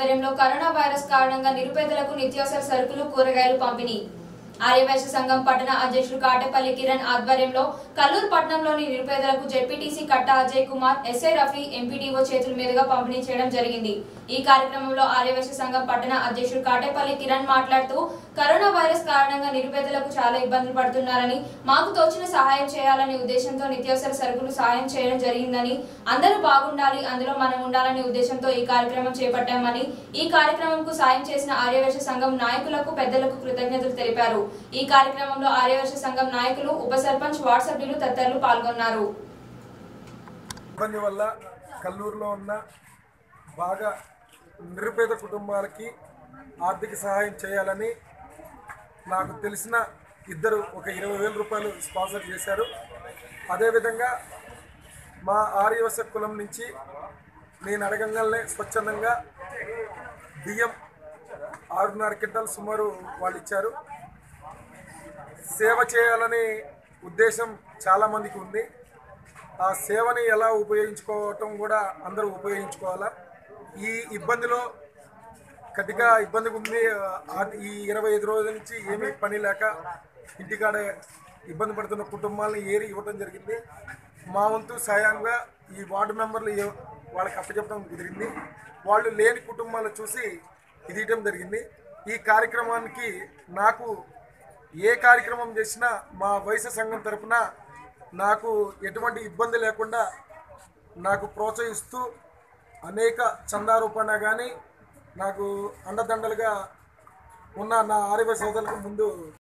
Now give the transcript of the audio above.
ఆధ్వర్యంలో corona virus కారణంగా నిరుపేదలకు నిత్యావసర సరుకులు కూరగాయలు పంపిణీ ఆర్యవైశ్య సంఘం పట్టణ అధ్యక్షుడు కాటేపల్లి కిరణ్ ఆధ్వర్యంలో కల్లూరు పట్టణంలోని నిరుపేదలకు ZPTC Katta Ajay Kumar SI Rafi MPDO చేతుల మీదుగా పంపిణీ చేయడం జరిగింది ఈ కార్యక్రమంలో ఆర్యవైశ్య సంఘం పట్టణ అధ్యక్షుడు కాటేపల్లి కిరణ్ మాట్లాడుతూ కరోనా వైరస్ కారణంగా నిరుపేదలకు చాలా ఇబ్బందులు పడుతున్నారని మాకు తోచిన సహాయం చేయాలనే ఉద్దేశంతో నిత్యావసర సరుకులు సహాయం చేయడం జరిగిందని అందరూ బాగుండాలి అందులో మనం ఉండాలనే ఉద్దేశంతో ఈ కార్యక్రమం చేపట్టామని ఈ కార్యక్రమంకు సాయం చేసిన ఆర్యవైశ్య సంఘం నాయకులకు పెద్దలకు కృతజ్ఞతలు తెలిపారు ఈ కార్యక్రమంలో ఆర్యవైశ్య సంఘం నాయకులు ఉప సర్పంచ్ వార్డ్ సభ్యులు తదితరులు పాల్గొన్నారు ఇబ్బంది వల్ల కల్లూరులో ఉన్న బాగా నిరుపేద కుటుంబాలకి ఆర్థిక సహాయం చేయాలని నాకు తెలిసిన ఇద్దరు ఒక ఇరవై వేల రూపాయలు స్పాన్సర్ చేశారు అదేవిధంగా మా ఆర్యవస కులం నుంచి నేను అడగంగానే స్వచ్ఛందంగా బియ్యం ఆరున్నర క్వింటాల్ సుమారు వాళ్ళు ఇచ్చారు సేవ చేయాలనే ఉద్దేశం చాలామందికి ఉంది ఆ సేవని ఎలా ఉపయోగించుకోవటం కూడా అందరూ ఉపయోగించుకోవాలా ఈ ఇబ్బందిలో గట్టిగా ఇబ్బందిగా ఉంది ఆ, ఈ ఇరవై ఐదు రోజుల నుంచి ఏమీ పని లేక ఇంటికాడ ఇబ్బంది పడుతున్న కుటుంబాలను ఏరి ఇవ్వడం జరిగింది మా వంతు సాయంగా ఈ వార్డు మెంబర్లు ఏ- వాళ్ళకి అప్పచెప్పడం కుదిరింది వాళ్ళు లేని కుటుంబాలు చూసి ఇది ఇవ్వడం జరిగింది ఈ కార్యక్రమానికి నాకు ఏ కార్యక్రమం చేసినా మా వైశ్య సంఘం తరపున నాకు ఎటువంటి ఇబ్బంది లేకుండా నాకు ప్రోత్సహిస్తూ అనేక చందారూపణ కానీ నాకు అండదండలుగా ఉన్న నా ఆరోగ్య సోదరులకు ముందు